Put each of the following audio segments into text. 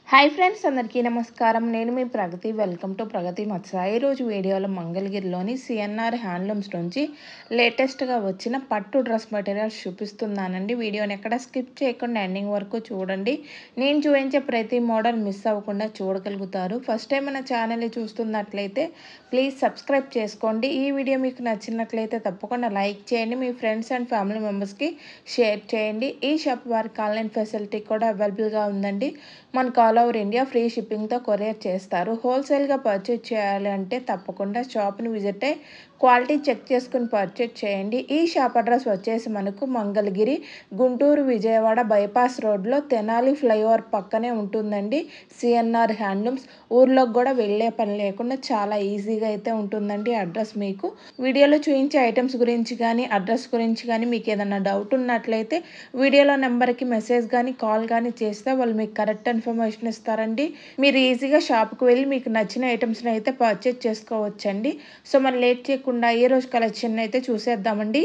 Hi friends అందరికీ నమస్కారం నేను మీ ప్రగతి వెల్కమ్ టు ప్రగతి మత్స ఈరోజు వీడియోలో మంగళగిరిలోని సిఎన్ఆర్ హ్యాండ్లూమ్స్ నుంచి లేటెస్ట్గా వచ్చిన పట్టు డ్రెస్ మెటీరియల్స్ చూపిస్తున్నానండి వీడియోని ఎక్కడ స్కిప్ చేయకుండా ఎండింగ్ వరకు చూడండి నేను చూపించే ప్రతి మోడల్ మిస్ అవ్వకుండా చూడగలుగుతారు ఫస్ట్ టైం మన ఛానల్ని చూస్తున్నట్లయితే ప్లీజ్ సబ్స్క్రైబ్ చేసుకోండి ఈ వీడియో మీకు నచ్చినట్లయితే తప్పకుండా లైక్ చేయండి మీ ఫ్రెండ్స్ అండ్ ఫ్యామిలీ మెంబర్స్కి షేర్ చేయండి ఈ షాప్ వారికి ఆన్లైన్ ఫెసిలిటీ కూడా అవైలబుల్గా ఉందండి మనకు ఆల్ ఓవర్ ఇండియా ఫ్రీ షిప్పింగ్తో కొరియర్ చేస్తారు హోల్సేల్గా పర్చేజ్ చేయాలి అంటే తప్పకుండా షాప్ని విజిట్ అయ్యి క్వాలిటీ చెక్ చేసుకుని పర్చేజ్ చేయండి ఈ షాప్ అడ్రస్ వచ్చేసి మనకు మంగళగిరి గుంటూరు విజయవాడ బైపాస్ రోడ్లో తెనాలి ఫ్లైఓవర్ పక్కనే ఉంటుందండి సిఎన్ఆర్ హ్యాండ్లూమ్స్ ఊర్లోకి కూడా వెళ్ళే పని లేకుండా చాలా ఈజీగా అయితే ఉంటుందండి అడ్రస్ మీకు వీడియోలో చూపించే ఐటమ్స్ గురించి కానీ అడ్రస్ గురించి కానీ మీకు ఏదైనా డౌట్ ఉన్నట్లయితే వీడియోలో నెంబర్కి మెసేజ్ కానీ కాల్ కానీ చేస్తే వాళ్ళు మీకు కరెక్ట్ ఇన్ఫర్మేషన్ ఇస్తారండి మీరు ఈజీగా షాప్కి వెళ్ళి మీకు నచ్చిన ఐటమ్స్ని అయితే పర్చేజ్ చేసుకోవచ్చండి సో మరి లేట్ చేయకుండా ఈ రోజు కలెక్షన్ అయితే చూసేద్దామండి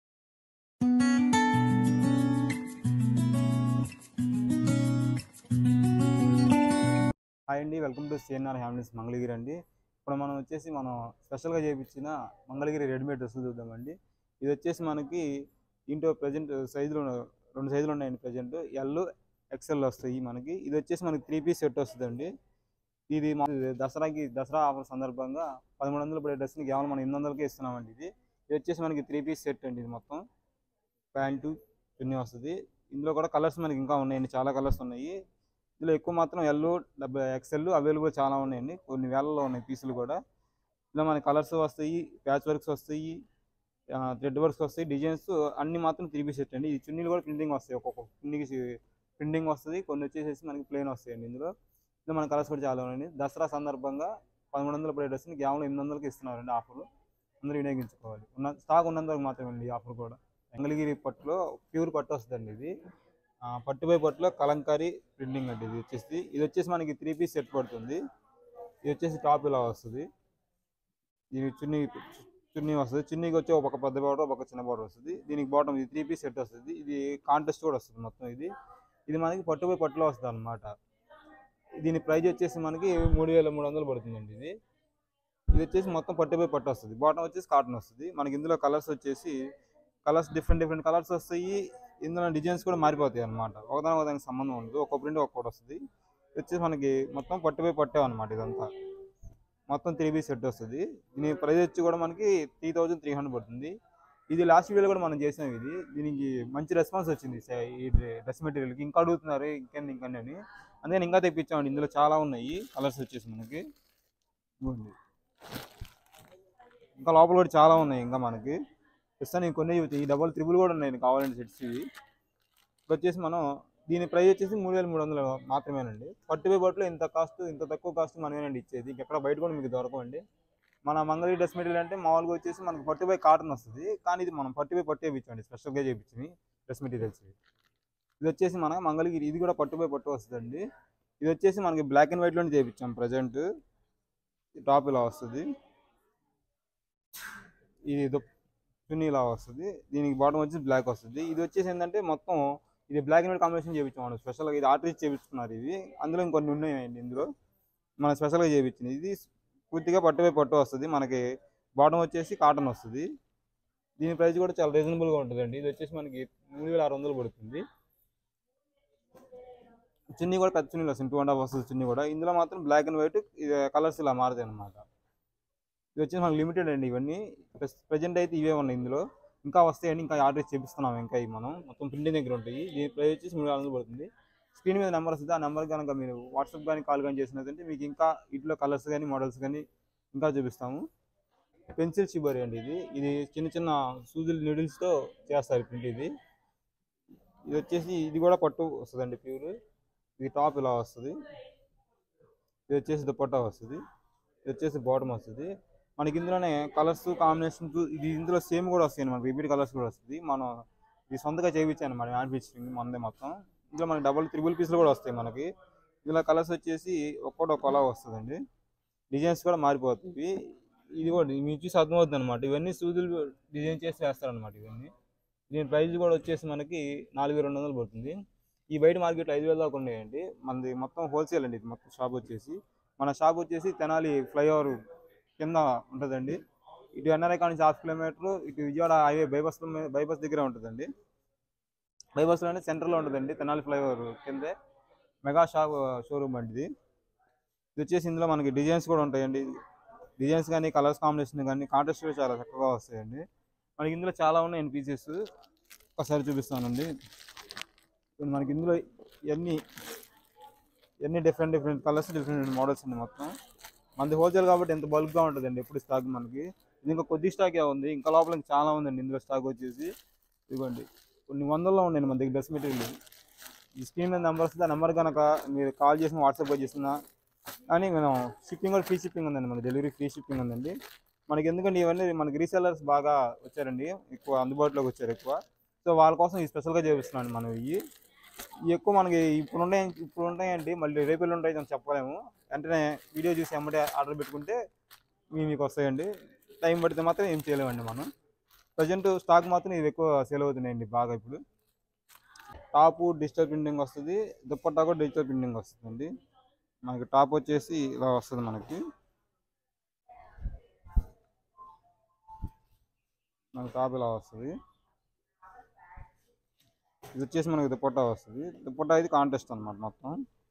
హాయ్ అండి welcome to CNR handlooms Mangalagiri అండి ఇప్పుడు మనం వచ్చేసి మనం స్పెషల్గా చేయించిన మంగళగిరి రెడీమేడ్ డ్రెస్సులు చూద్దామండి ఇది వచ్చేసి మనకి ఇంట్లో ప్రజెంట్ సైజులు రెండు సైజులు ఉన్నాయండి ప్రజెంట్ ఎల్ ఎక్సెల్ వస్తాయి మనకి ఇది వచ్చేసి మనకి త్రీ పీస్ సెట్ వస్తుందండి ఇది మన దసరాకి దసరా ఆఫర్ సందర్భంగా పదమూడు వందలు పడే డ్రెస్ని కేవలం మనం ఎనిమిది వందలకే ఇస్తున్నామండి ఇది ఇది వచ్చేసి మనకి త్రీ పీస్ సెట్ అండి ఇది మొత్తం ప్యాంటు చున్నీ వస్తుంది ఇందులో కూడా కలర్స్ మనకి ఇంకా ఉన్నాయండి చాలా కలర్స్ ఉన్నాయి ఇందులో ఎక్కువ మాత్రం ఎల్ డెబ్బై ఎక్సెల్ అవైలబుల్ చాలా ఉన్నాయండి కొన్ని వేలలో ఉన్నాయి పీసులు కూడా ఇలా మనకి కలర్స్ వస్తాయి ప్యాచ్ వర్క్స్ వస్తాయి థ్రెడ్ వర్క్స్ వస్తాయి డిజైన్స్ అన్ని మాత్రం త్రీ పీస్ సెట్ అండి ఈ చున్నీలు కూడా ప్రింటింగ్ వస్తాయి ఒక్కొక్క చున్నీకి ప్రింటింగ్ వస్తుంది కొన్ని వచ్చేసేసి మనకి ప్లెయిన్ వస్తాయండి ఇందులో ఇందులో మన కలర్స్ కూడా చాలా ఉన్నాయండి దసరా సందర్భంగా పదమూడు వందల పడే డ్రెస్ని కేవలం ఎనిమిది వందలకి ఇస్తున్నారండి ఆఫర్ అందరూ వినియోగించుకోవాలి ఉన్న స్టాక్ ఉన్నంత వరకు మాత్రమే అండి ఈ ఆఫర్ కూడా మంగళగిరి పట్టులో ప్యూర్ పట్టు వస్తుందండి ఇది ఆ, పట్టుపై పట్టులో కలంకారీ ప్రింటింగ్ అండి ఇది వచ్చేసి ఇది వచ్చేసి మనకి త్రీ పీస్ సెట్ పడుతుంది ఇది వచ్చేసి టాప్ ఇలా వస్తుంది ఇది చున్నీ చున్నీ వస్తుంది చున్నీకి వచ్చి ఒక పెద్ద బార్డర్ ఒక చిన్న బార్డర్ వస్తుంది దీనికి బాటమ్ ఇది త్రీ పీస్ సెట్ వస్తుంది ఇది కాంటెస్ట్ కూడా వస్తుంది మొత్తం ఇది ఇది మనకి పట్టుపై పట్టులో వస్తుంది అనమాట దీని ప్రైస్ వచ్చేసి మనకి మూడు వేల మూడు వందలు పడుతుందండి ఇది ఇది వచ్చేసి మొత్తం పట్టుపై పట్టు వస్తుంది బాటమ్ వచ్చేసి కాటన్ వస్తుంది మనకి ఇందులో కలర్స్ వచ్చేసి కలర్స్ డిఫరెంట్ డిఫరెంట్ కలర్స్ వస్తాయి ఇందులో డిజైన్స్ కూడా మారిపోతాయి అనమాట ఒకదాని ఒకదానికి సంబంధం ఉండదు ఒక్కొక్క ప్రింట్ ఒక్కొక్కటి వస్తుంది ఇది వచ్చేసి మనకి మొత్తం పట్టుపై పట్టే అనమాట ఇదంతా మొత్తం త్రీ పీస్ సెట్ వస్తుంది దీని ప్రైస్ వచ్చి కూడా మనకి త్రీ థౌజండ్ త్రీ హండ్రెడ్ పడుతుంది ఇది లాస్ట్ వీడియోలో కూడా మనం చేసినాం ఇది దీనికి మంచి రెస్పాన్స్ వచ్చింది స- ఈ డ్రెస్ మెటీరియల్కి ఇంకా అడుగుతున్నారు ఇంకేంది ఇంకండి అని అందుకని ఇంకా తెప్పించామండి ఇందులో చాలా ఉన్నాయి కలర్స్ వచ్చేసి మనకి ఇదిగోండి. ఇంకా లోపల కూడా చాలా ఉన్నాయి ఇంకా మనకి ప్రస్తుతం కొన్ని చూపించాయి. ఈ డబల్ త్రిబుల్ కూడా ఉన్నాయి కావాలంటే సెట్స్ ఇవి ఇప్పుడు వచ్చేసి మనం దీని ప్రైస్ వచ్చేసి మూడు వేల మూడు వందలు మాత్రమేనండి పట్టుపై బట్టలు ఇంత కాస్ట్ ఇంత తక్కువ కాస్ట్ మనమేనండి ఇచ్చేది ఎక్కడ బయట కూడా మీకు దొరకవండి మన మంగళగిరి డ్రెస్ మెటీరియల్ అంటే మామూలుగా వచ్చేసి మనకు పట్టుపై కాటన్ వస్తుంది కానీ ఇది మనం పట్టుపై పట్టే ఇచ్చామండి స్పెషల్గా చేయించింది డ్రెస్ మెటీరియల్స్ ఇది వచ్చేసి మన మంగళగిరి ఇది కూడా పట్టుపై పట్టు వస్తుందండి ఇది వచ్చేసి మనకి బ్లాక్ అండ్ వైట్లోనే చేయించాం ప్రజెంట్ టాప్ ఇలా వస్తుంది ఇది దుప్- చున్నీ ఇలా వస్తుంది దీనికి బాటమ్ వచ్చి బ్లాక్ వస్తుంది ఇది వచ్చేసి ఏంటంటే మొత్తం ఇది బ్లాక్ అండ్ వైట్ కాంబినేషన్ చేయించాం స్పెషల్గా ఇది ఆర్డర్ ఇచ్చి చేయించుకున్నారు ఇది అందులో ఇంకొన్ని ఉన్నాయండి ఇందులో మన స్పెషల్గా చేయించింది ఇది పూర్తిగా పట్టుపై పట్టు వస్తుంది మనకి బాటమ్ వచ్చేసి కాటన్ వస్తుంది దీని ప్రైస్ కూడా చాలా రీజనబుల్గా ఉంటుందండి ఇది వచ్చేసి మనకి మూడు వేల ఆరు వందలు పడుతుంది చున్నీ కూడా పెద్ద చున్నీలు వస్తుంది టూ అండ్ హాఫ్ వస్తుంది చున్నీ కూడా ఇందులో మాత్రం బ్లాక్ అండ్ వైట్ ఇది కలర్స్ ఇలా మారుతాయి అనమాట ఇది వచ్చేసి మనకి లిమిటెడ్ అండి ఇవన్నీ ప్రజెంట్ అయితే ఇవే ఉన్నాయి ఇందులో ఇంకా వస్తాయండి ఇంకా ఆర్డర్ చేపిస్తున్నాం ఇంకా ఇవి మనం మొత్తం ప్రింటింగ్ దగ్గర ఉంటాయి దీని ప్రైస్ వచ్చేసి మూడు వందలు పడుతుంది స్క్రీన్ మీద నెంబర్ వస్తుంది ఆ నెంబర్ కనుక మీరు వాట్సాప్ కానీ కాల్ కానీ చేసినట్లయితే మీకు ఇంకా వీటిలో కలర్స్ కానీ మోడల్స్ కానీ ఇంకా చూపిస్తాము పెన్సిల్ షిబరి అండి ఇది ఇది చిన్న చిన్న సూదులు నీడిల్స్తో చేస్తారు ప్రింట్ ఇది ఇది వచ్చేసి ఇది కూడా పట్టు వస్తుందండి ప్యూర్ ఇది టాప్ ఇలా వస్తుంది ఇది వచ్చేసి దుపట్టా వస్తుంది ఇది వచ్చేసి బాటమ్ వస్తుంది మనకి ఇందులోనే కలర్స్ కాంబినేషన్స్ ఇది ఇందులో సేమ్ కూడా వస్తాయి మనకి రిపీట్ కలర్స్ కూడా వస్తుంది మనం ఇది సొంతగా చేయించాను మనం మ్యానుఫ్యాక్చరింగ్ మనదే మొత్తం ఇందులో మనకి డబుల్ త్రిబుల్ పీస్లు కూడా వస్తాయి మనకి ఇందులో కలర్స్ వచ్చేసి ఒక్కొక్కటి ఒక్కోలా వస్తుందండి డిజైన్స్ కూడా మారిపోతాయి ఇది కూడా మీకు చూసి అర్థమవుతుంది అనమాట ఇవన్నీ సూదులు డిజైన్ చేసి వేస్తారనమాట ఇవన్నీ దీని ప్రైస్ కూడా వచ్చేసి మనకి నాలుగు వేల రెండు వందలు పడుతుంది ఈ బయట మార్కెట్లో ఐదు వేల దాకా ఉన్నాయండి మనది మొత్తం హోల్సేల్ అండి ఇది మొత్తం షాప్ వచ్చేసి మన షాప్ వచ్చేసి తెనాలి ఫ్లైఓవర్ కింద ఉంటుందండి ఇటు ఎన్ఆర్ఐ కాడ నుంచి హాఫ్ కిలోమీటర్ ఇటు విజయవాడ హైవే బైపాస్ బైపాస్ దగ్గర ఉంటుందండి బైపాస్లోనే సెంటర్లో ఉంటుందండి తెనాలి ఫ్లైఓవర్ కిందే మెగా షాప్ షోరూమ్ అండి ఇది ఇది వచ్చేసి ఇందులో మనకి డిజైన్స్ కూడా ఉంటాయండి డిజైన్స్ కానీ కలర్స్ కాంబినేషన్ కానీ కాంట్రాస్ట్ కూడా చాలా చక్కగా వస్తాయండి మనకి ఇందులో చాలా ఉన్నాయండి పీసెస్ ఒకసారి చూపిస్తానండి ఇప్పుడు మనకి ఇందులో ఇవన్నీ ఇవన్నీ different different colours different models అండి మొత్తం మనది హోల్సేల్ కాబట్టి ఎంత బల్క్గా ఉంటుందండి ఎప్పుడు స్టాక్ మనకి ఇది ఇంకా కొద్ది స్టాకే ఉంది ఇంకా లోపల ఇంకా చాలా ఉందండి ఇందులో స్టాక్ వచ్చేసి ఇదిగోండి కొన్ని వందల్లో ఉన్నాయండి మన దగ్గర డ్రెస్ మెటీరియల్ ఈ స్క్రీన్ మీద నెంబర్ వస్తుంది ఆ నెంబర్ కనుక మీరు కాల్ చేసిన వాట్సాప్ చేసిన కానీ మనం షిప్పింగ్ కూడా ఫ్రీ షిప్పింగ్ ఉందండి మన డెలివరీ ఫ్రీ షిప్పింగ్ ఉందండి మనకి ఎందుకంటే ఇవన్నీ మనకి రీసెల్లర్స్ బాగా వచ్చారండి ఎక్కువ అందుబాటులోకి వచ్చారు ఎక్కువ సో వాళ్ళ కోసం ఈ స్పెషల్గా చేపిస్తున్నాను మనం ఇవి ఇవి ఎక్కువ మనకి ఇప్పుడు ఉన్నాయి ఇప్పుడు ఉంటాయండి మళ్ళీ రేపు ఉంటాయి అని చెప్పలేము వెంటనే వీడియో చూసి ఎమ్మటే ఆర్డర్ పెట్టుకుంటే మీ మీకు వస్తాయండి టైం పడితే మాత్రం ఏం చేయలేమండి మనం ప్రజెంట్ స్టాక్ మాత్రం ఇవి ఎక్కువ సేల్ అవుతున్నాయండి బాగా ఇప్పుడు టాప్ డిజిటల్ ప్రింటింగ్ వస్తుంది దుప్పట్టా కూడా డిజిటల్ ప్రింటింగ్ వస్తుందండి మనకి టాప్ వచ్చేసి ఇలా వస్తుంది మనకి మనకి టాప్ ఇలా వస్తుంది ఇది వచ్చేసి మనకి దుప్పట్టా వస్తుంది దుప్పట్టా ఇది కాంటెస్ట్ అనమాట మొత్తం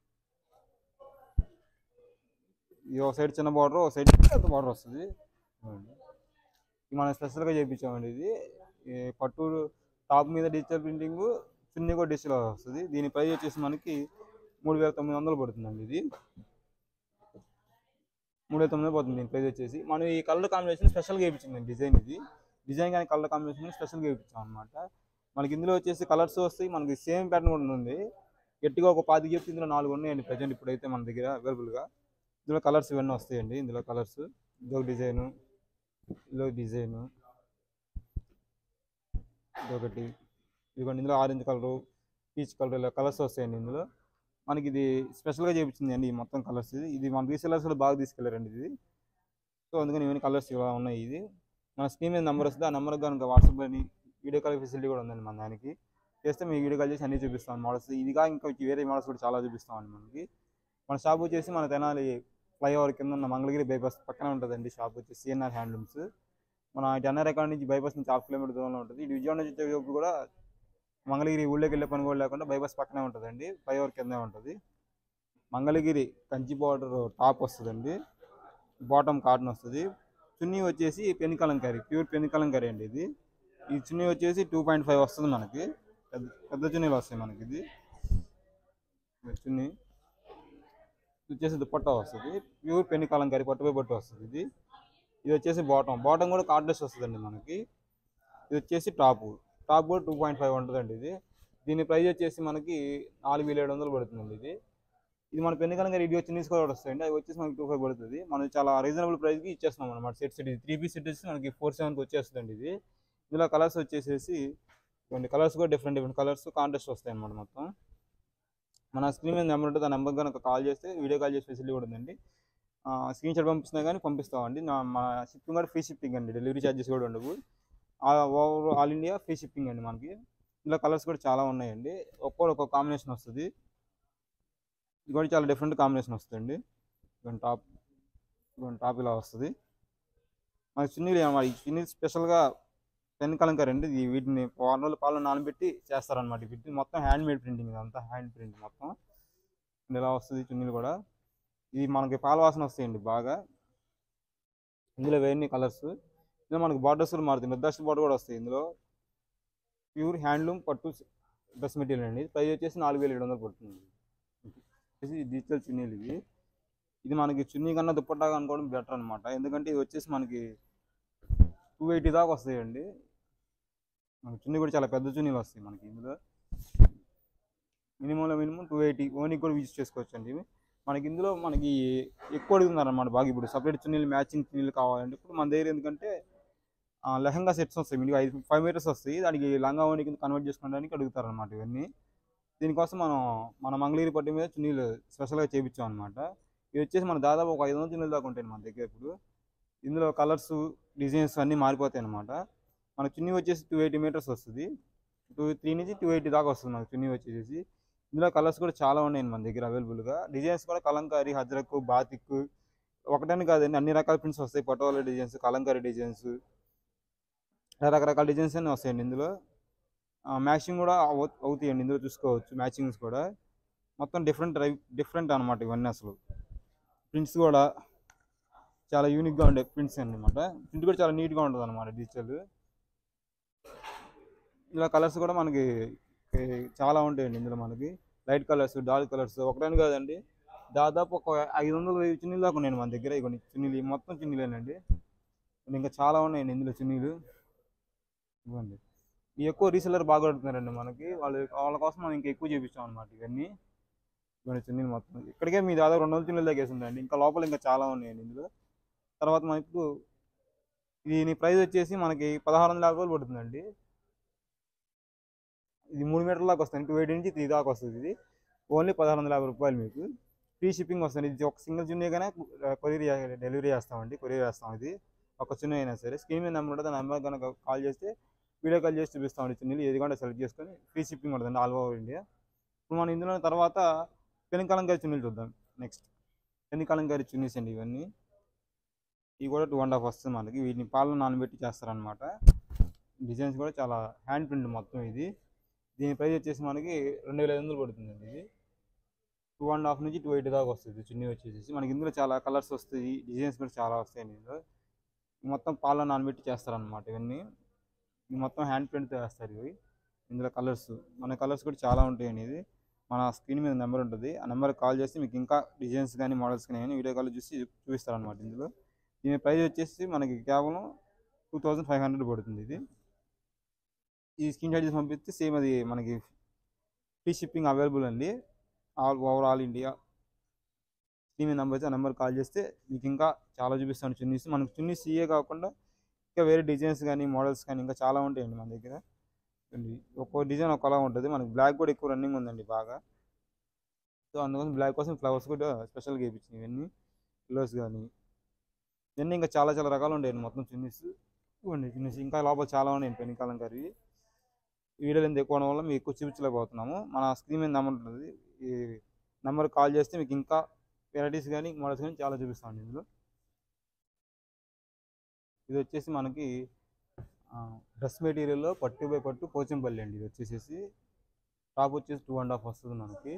ఇది ఒక సైడ్ చిన్న బార్డర్ ఒక సైడ్ పెద్ద బార్డర్ వస్తుంది ఇది మనం స్పెషల్గా చేయించామండి ఇది ఈ పట్టు టాప్ మీద డిజిటల్ ప్రింటింగ్ చున్నీ కూడా డిజిటల్ వస్తుంది దీని ప్రైస్ వచ్చేసి మనకి మూడు వేల తొమ్మిది వందలు పడుతుందండి ఇది మూడు వేల తొమ్మిది వందలు పడుతుంది దీని ప్రైస్ వచ్చేసి మనం ఈ కలర్ కాంబినేషన్ స్పెషల్గా వేయించింది డిజైన్ ఇది డిజైన్ కానీ కలర్ కాంబినేషన్ స్పెషల్గా వేయించాం అనమాట మనకి ఇందులో వచ్చేసి కలర్స్ వస్తాయి మనకి సేమ్ ప్యాటర్న్ కూడా ఉంది గట్టిగా ఒక పాతి చెప్తే ఇందులో నాలుగు ఉన్నాయండి ప్రజెంట్ ఇప్పుడైతే మన దగ్గర అవైలబుల్గా ఇందులో కలర్స్ ఇవన్నీ వస్తాయండి ఇందులో కలర్స్ ఇదొక డిజైను ఇదొక డిజైను ఇదొకటి ఇదిగోండి ఇందులో ఆరెంజ్ కలరు పీచ్ కలర్ ఇలా కలర్స్ వస్తాయండి ఇందులో మనకి ఇది స్పెషల్గా చేయించింది అండి ఈ మొత్తం కలర్స్ ఇది ఇది మన రీసెలర్స్ కూడా బాగా తీసుకెళ్లారండి ఇది సో అందుకని ఇవన్నీ కలర్స్ ఇలా ఉన్నాయి ఇది మన స్క్రీన్ మీద నెంబర్ వస్తుంది ఆ నెంబర్ కనుక వాట్సాప్ అని వీడియో కాల్ ఫెసిలిటీ కూడా ఉందండి మన దానికి చేస్తే మీ వీడియో కాల్ చేసి అన్ని చూపిస్తాం మోడల్స్ ఇదిగా ఇంకా వేరే మోడల్స్ కూడా చాలా చూపిస్తామండి మనకి మన షాప్ వచ్చేసి మన తెనాలి ఫ్లైఓవర్ కింద ఉన్న మంగళగిరి బైపాస్ పక్కన ఉంటుందండి షాప్ వచ్చేసి సిఎన్ఆర్ హ్యాండ్లూమ్స్ మన టెన్నర్ అకౌంట్ నుంచి బైపాస్ నుంచి హాఫ్ కిలోమీటర్ దూరంలో ఉంటుంది ఇది విజయవాడ నుంచి వచ్చేటప్పుడు కూడా మంగళగిరి ఊళ్ళోకి వెళ్ళే పని కూడా లేకుండా బైపాస్ పక్కనే ఉంటుందండి ఫ్లైఓవర్ కిందే ఉంటుంది మంగళగిరి కంచి బార్డర్ టాప్ వస్తుందండి బాటమ్ కాటన్ వస్తుంది చున్నీ వచ్చేసి pen kalamkari pure pen kalamkari అండి ఇది ఈ చున్నీ వచ్చేసి టూ పాయింట్ ఫైవ్ వస్తుంది మనకి పెద్ద పెద్ద చున్నీలు వస్తాయి మనకి ఇది ఇది చున్నీ ఇది వచ్చేసి దుపట్టా వస్తుంది ప్యూర్ పెన్ కలంకారీ పట్టుపై పట్టు వస్తుంది ఇది ఇది వచ్చేసి బాటమ్ బాటమ్ కూడా కార్డ్లెస్ వస్తుందండి మనకి ఇది వచ్చేసి టాప్ టాప్ కూడా టూ పాయింట్ ఫైవ్ ఉంటుందండి ఇది దీని ప్రైస్ వచ్చేసి మనకి నాలుగు వేల ఏడు వందలు పడుతుందండి ఇది ఇది మన పెన్ను కనుక రెడీ వచ్చి తీసుకోవడం వస్తాయండి అవి వచ్చేసి మనకి టూ ఫైవ్ పడుతుంది మనం చాలా రీజనబుల్ ప్రైస్కి ఇచ్చేస్తున్నాం అనమాట సెట్ సెట్ ఇది త్రీ పీస్ సెట్ వచ్చి మనకి ఫోర్ సెవెన్కి వచ్చేస్తుందండి ఇది ఇందులో కలర్స్ వచ్చేసేసి కొన్ని కలర్స్ కూడా డిఫరెంట్ డిఫరెంట్ కలర్స్ కాంటెస్ట్ వస్తాయి అన్నమాట మొత్తం మన స్క్రీన్ మీద నెంబర్ ఉంటుంది ఆ నెంబర్ కనుక కాల్ చేస్తే వీడియో కాల్ చేసే ఫెసిలిటీ కూడా ఉందండి స్క్రీన్ షాట్ పంపిస్తున్నా కానీ పంపిస్తామండి నా మా షిప్పింగ్ కూడా ఫ్రీ షిప్పింగ్ అండి డెలివరీ ఛార్జెస్ కూడా ఉండవు over all India free shipping అండి మనకి ఇందులో కలర్స్ కూడా చాలా ఉన్నాయండి ఒక్కొక్కటి ఒక్కొక్క కాంబినేషన్ వస్తుంది ఇది కూడా చాలా డిఫరెంట్ కాంబినేషన్ వస్తుందండి ఇవన్నీ టాప్ ఇవన్నీ టాప్ ఇలా వస్తుంది మనకి చున్నీలు అన్నమాట ఈ చున్నీలు స్పెషల్గా పెన్ కలంకారీ అండి ఇది వీటిని వారం రోజులు పాలు నానబెట్టి చేస్తారనమాట వీటిని మొత్తం హ్యాండ్ మేడ్ ప్రింటింగ్ ఇదంతా హ్యాండ్ ప్రింట్ మొత్తం ఇది ఇలా వస్తుంది చున్నీలు కూడా ఇది మనకి పాల వాసన వస్తాయండి బాగా ఇందులో వేరే కలర్స్ ఇందులో మనకి బార్డర్స్ కూడా మారుతాయి నిర్దాక్ష బార్డర్ కూడా వస్తాయి ఇందులో ప్యూర్ హ్యాండ్లూమ్ పట్టు డ్రెస్ మెటీరియల్ అండి ప్రైస్ వచ్చేసి నాలుగు వేల ఏడు వందలు పడుతుంది వచ్చేసి డిజిటల్ చున్నీలు ఇవి ఇది మనకి చున్నీ కన్నా దుప్పట్టా అనుకోవడం బెటర్ అనమాట ఎందుకంటే ఇది వచ్చేసి మనకి టూ ఎయిటీ దాకా వస్తాయండి మనకి చున్నీ కూడా చాలా పెద్ద చున్నీలు వస్తాయి మనకి ఇందులో మినిమంలో మినిమం టూ ఎయిటీ ఓనికి కూడా యూజ్ చేసుకోవచ్చు అండి ఇవి మనకి ఇందులో మనకి ఎక్కువ అడుగుతున్నారు అనమాట బాగా ఇప్పుడు సపరేట్ చున్నీలు మ్యాచింగ్ చున్నీలు కావాలంటే ఇప్పుడు మన దగ్గర ఎందుకంటే ఆ, లెహంగా సెట్స్ వస్తాయి మీకు ఐదు ఫైవ్ మీటర్స్ వస్తాయి దానికి లంగా ఓని కింద కన్వర్ట్ చేసుకోవడానికి అడుగుతారు అనమాట ఇవన్నీ దీనికోసం మనం మన మంగళగిరి పట్టు మీద చున్నీలు స్పెషల్గా చేయించాం అనమాట ఇది వచ్చేసి మన దాదాపు ఒక ఐదు వందల చున్నీలు దాకా ఉంటాయి మన దగ్గర ఇప్పుడు ఇందులో కలర్స్ డిజైన్స్ అన్నీ మారిపోతాయి అనమాట మన చున్నీ వచ్చేసి టూ ఎయిటీ మీటర్స్ వస్తుంది టూ త్రీ నుంచి టూ ఎయిటీ దాకా వస్తుంది మనకి చున్నీ వచ్చేసి ఇందులో కలర్స్ కూడా చాలా ఉన్నాయి మన దగ్గర అవైలబుల్గా డిజైన్స్ కూడా కలంకారీ హజ్రక్ బాతిక్ ఒకటని కాదండి అన్ని రకాల ప్రింట్స్ వస్తాయి పటోలా డిజైన్స్ కలంకారీ డిజైన్స్ ఇలా రకరకాల డిజైన్స్ అన్నీ వస్తాయండి ఇందులో మ్యాచింగ్ కూడా అవు- అవుతాయండి ఇందులో చూసుకోవచ్చు మ్యాచింగ్స్ కూడా మొత్తం డిఫరెంట్ డిఫరెంట్ అనమాట ఇవన్నీ అసలు ప్రింట్స్ కూడా చాలా యూనిక్గా ఉండే ప్రింట్స్ అనమాట ప్రింట్ కూడా చాలా నీట్గా ఉంటుంది అనమాట డిజిటల్ ఇలా కలర్స్ కూడా మనకి ఏ, చాలా ఉంటాయండి ఇందులో మనకి లైట్ కలర్స్ డార్క్ కలర్స్ ఒకటని కాదండి దాదాపు ఒక ఐదు వందల వెయ్యి చున్నీలు దాకా ఉన్నాయండి మన దగ్గర ఇవన్నీ చున్నీలు ఇవి మొత్తం చున్నీలేనండి ఇంకా చాలా ఉన్నాయండి ఇందులో చున్నీలు ఇవ్వండి ఇవి ఎక్కువ రీసెలర్ బాగా అడుగుతున్నారండి మనకి వాళ్ళు వాళ్ళ కోసం మనం ఇంకా ఎక్కువ చేపిస్తాం అనమాట ఇవన్నీ ఇవన్నీ చున్నీలు మొత్తం ఇక్కడికే మీ దాదాపు రెండు వందల చున్నీలు దాకా ఉందండి ఇంకా లోపల ఇంకా చాలా ఉన్నాయండి ఇందులో తర్వాత మనకు దీని ప్రైస్ వచ్చేసి మనకి పదహారు వందల యాభై రూపాయలు పడుతుందండి ఇది మూడు మీటర్ల దాకా వస్తుంది టూ ఎయిటీ నుంచి త్రీ దాకా వస్తుంది ఇది ఓన్లీ పదహారు వందల యాభై రూపాయలు మీకు ఫ్రీ షిప్పింగ్ వస్తుంది ఇది ఒక సింగిల్ చున్నీగానే కొరియర్ డెలివరీ చేస్తామండి కొరియర్ చేస్తాం ఇది ఒక చున్నీ అయినా సరే స్క్రీన్ మీద నెంబర్ ఉంటుంది ఆ నెంబర్ కనుక కాల్ చేస్తే వీడియో కాల్ చేసి చూపిస్తామండి చున్నీలు ఏది కూడా సెలెక్ట్ చేసుకొని ఫ్రీ షిప్పింగ్ ఉంటుందండి ఆల్ ఓవర్ ఇండియా ఇప్పుడు మనం ఇందులో తర్వాత పెను కలంకారీ చున్నీలు చూద్దాం నెక్స్ట్ పెను కలంకారీ చున్నీస్ అండి ఇవన్నీ ఇవి కూడా టూ అండ్ హాఫ్ వస్తుంది మనకి వీటిని పాలలో నానబెట్టి చేస్తారనమాట డిజైన్స్ కూడా చాలా హ్యాండ్ ప్రింట్ మొత్తం ఇది దీని ప్రైస్ వచ్చేసి మనకి రెండు వేల ఐదు వందలు పడుతుందండి ఇది టూ అండ్ హాఫ్ నుంచి టూ ఎయిటీ దాకా వస్తుంది చున్నీ వచ్చేసి మనకి ఇందులో చాలా కలర్స్ వస్తాయి డిజైన్స్ కూడా చాలా వస్తాయి ఇందులో ఇవి మొత్తం పాలలో నానబెట్టి చేస్తారనమాట ఇవన్నీ ఇవి మొత్తం హ్యాండ్ ప్రింట్తో వేస్తారు ఇవి ఇందులో కలర్స్ మన కలర్స్ కూడా చాలా ఉంటాయండి ఇది మన స్క్రీన్ మీద నెంబర్ ఉంటుంది ఆ నెంబర్కి కాల్ చేసి మీకు ఇంకా డిజైన్స్ కానీ మోడల్స్ కానీ వీడియో కాల్ చూసి చూపిస్తారనమాట ఇందులో దీని ప్రైస్ వచ్చేసి మనకి కేవలం టూ థౌజండ్ ఫైవ్ హండ్రెడ్ పడుతుంది ఇది ఈ స్క్రీన్ షాట్ చేసి పంపిస్తే సేమ్ అది మనకి ఫ్రీ షిప్పింగ్ అవైలబుల్ అండి all over all India screen మీద నెంబర్ ఆ నెంబర్ కాల్ చేస్తే మీకు ఇంకా చాలా చూపిస్తాను చున్నీస్ మనకు చున్నీస్ ఇయే కాకుండా ఇంకా వేరే డిజైన్స్ కానీ మోడల్స్ కానీ ఇంకా చాలా ఉంటాయండి మన దగ్గర చూడండి. ఒక్కో డిజైన్ ఒకలా ఉంటుంది మనకి బ్లాక్ కూడా ఎక్కువ రన్నింగ్ ఉందండి బాగా సో అందుకోసం బ్లాక్ కోసం ఫ్లవర్స్ కూడా స్పెషల్గా వేయించినాయి ఇవన్నీ పిల్లోస్ కానీ ఇవన్నీ ఇంకా చాలా చాలా రకాలు ఉంటాయండి మొత్తం చున్నీస్ ఇవ్వండి చున్నీస్ ఇంకా లోపల చాలా ఉన్నాయండి పెనుకాలం కర్రీ ఈ వీడియోలు ఎంత ఎక్కువ అవడం వల్ల మీకు ఎక్కువ చూపించలేకపోతున్నాము మన స్క్రీన్ మీద నెంబర్ ఉంటుంది ఈ నెంబర్ కాల్ చేస్తే మీకు ఇంకా వెరైటీస్ కానీ మోడల్స్ కానీ చాలా చూపిస్తామండి ఇందులో ఇది వచ్చేసి మనకి డ్రెస్ మెటీరియల్లో పట్టు బై పట్టు పోచంపల్లి అండి ఇది వచ్చేసేసి టాప్ వచ్చేసి టూ అండ్ హాఫ్ వస్తుంది మనకి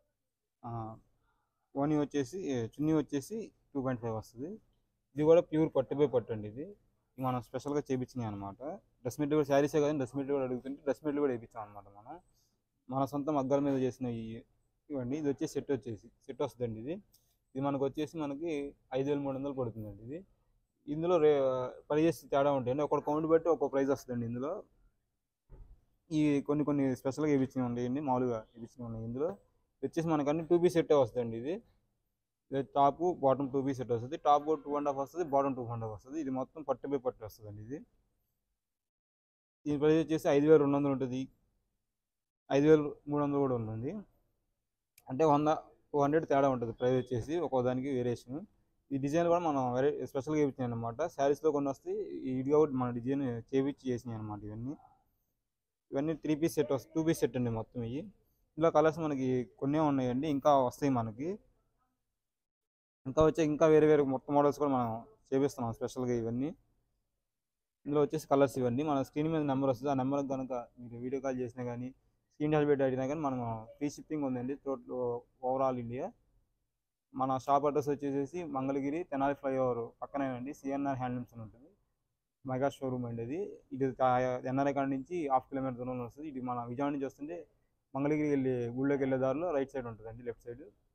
ఓనీ వచ్చేసి చున్నీ వచ్చేసి టూ పాయింట్ ఫైవ్ వస్తుంది ఇది కూడా ప్యూర్ పట్టు బై పట్టు అండి ఇది ఇవి మనం స్పెషల్గా చేయించినాయి అనమాట డ్రెస్ మెటీరియల్ శారీసే కానీ డ్రెస్ మెటీరియల్ కూడా అడుగుతుంటే డ్రెస్ మెటీరియల్ కూడా వేయించాం అనమాట మనం మన సొంత మగ్గాల మీద చేసిన ఈ ఇవ్వండి ఇది వచ్చేసి సెట్ వచ్చేసి సెట్ వస్తుందండి ఇది ఇది మనకు వచ్చేసి మనకి ఐదు వేల మూడు వందలు పడుతుందండి ఇది ఇందులో రే ప్రైజెస్ తేడా ఉంటాయండి ఒక కౌంట్ బట్టి ఒక ప్రైస్ వస్తుందండి ఇందులో ఈ కొన్ని కొన్ని స్పెషల్గా వేయించినవి ఉంటాయండి మామూలుగా వేయించినవి ఉన్నాయి ఇందులో ఇది వచ్చేసి మనకు అన్ని టూ పీస్ సెట్టే వస్తుందండి ఇది ఇది top bottom two piece set వస్తుంది టాప్ టూ అండ్ హాఫ్ వస్తుంది బాటమ్ టూ అండ్ హాఫ్ వస్తుంది ఇది మొత్తం పట్టు బై పట్టు వస్తుందండి ఇది దీని ప్రైస్ వచ్చేసి ఐదు వేల రెండు వందలు ఉంటుంది ఐదు వేలు మూడు వందలు కూడా ఉంటుంది అంటే వంద టూ హండ్రెడ్ తేడా ఉంటుంది ప్రైస్ వచ్చేసి ఒక్కో దానికి వేరియేషన్ ఈ డిజైన్ కూడా మనం వెరీ స్పెషల్గా చేయించినాయి అనమాట శారీస్లో కొన్ని వస్తాయి ఇదిగా కూడా మన డిజైన్ చేపించి చేసినాయి అనమాట ఇవన్నీ ఇవన్నీ త్రీ పీస్ సెట్ వస్తుంది టూ పీస్ సెట్ అండి మొత్తం ఇవి ఇందులో కలర్స్ మనకి కొన్నే ఉన్నాయండి ఇంకా వస్తాయి మనకి ఇంకా వచ్చే ఇంకా వేరే వేరే మొత్తం మోడల్స్ కూడా మనం చేపిస్తున్నాం స్పెషల్గా ఇవన్నీ ఇందులో వచ్చేసి కలర్స్ ఇవన్నీ మన స్క్రీన్ మీద నెంబర్ వస్తుంది ఆ నెంబర్ కనుక మీరు వీడియో కాల్ చేసినా కానీ స్క్రీన్ షాట్ పెట్టి అడిగినా కానీ మనం ఫ్రీ షిప్పింగ్ ఉందండి టోటల్ ఓవరాల్ ఇండియా మన షాప్ అడ్రస్ వచ్చేసి మంగళగిరి తెనాలి ఫ్లైఓవర్ పక్కనేనండి సిఎన్ఆర్ హ్యాండ్లూమ్స్ అని ఉంటుంది మెగా షోరూమ్ అండి ఇది ఇది ఎన్ఆర్ఐ కాడ నుంచి హాఫ్ కిలోమీటర్ దూరంలో వస్తుంది ఇది మన విజయవాడ నుంచి వస్తుంటే మంగళగిరి వెళ్ళి ఊళ్ళోకి వెళ్ళే దారిలో రైట్ సైడ్ ఉంటుందండి లెఫ్ట్ సైడ్